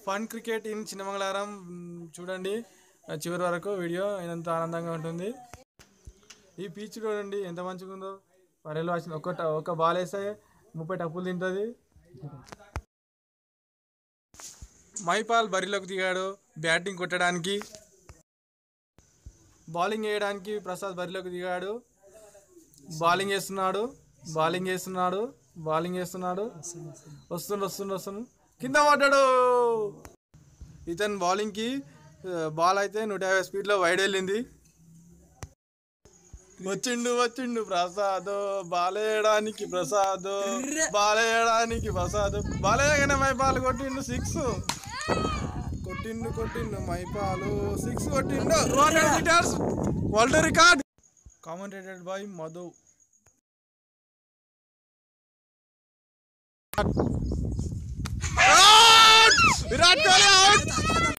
fun cricket in Chinnamangalaram మ్, చూడండి ఆ, చివరి వరకు వీడియో ఎంత ఆనందంగా ఉంటుంది ఈ పీచ్ చూడండి ఎంత మంచిగా ఉందో పరేలో వచ్చింది ఒక ట- ఒక బాల్ వేస్తే ముప్పై టప్పులు తింటుంది మైపాల్ బరిలోకి దిగాడు బ్యాటింగ్ కొట్టడానికి బౌలింగ్ వేయడానికి ప్రసాద్ బరిలోకి దిగాడు బౌలింగ్ వేస్తున్నాడు బౌలింగ్ వేస్తున్నాడు బౌలింగ్ వేస్తున్నాడు వస్తుండు వస్తుండు వస్తుండు కింద పడ్డాడు ఇతను బౌలింగ్కి బాల్ అయితే నూట యాభై స్పీడ్లో వైడ్ వెళ్ళింది వచ్చిండు వచ్చిండు ప్రసాద్ బాలేయడానికి ప్రసాద్ బాలేయడానికి ప్రసాద్ బాలేయగానే మైపాలు కొట్టిండు సిక్స్ కొట్టిండు కొట్టిండు మైపాలు సిక్స్ కొట్టిండు two hundred metres world record commentated by Madhu Virat Kohli out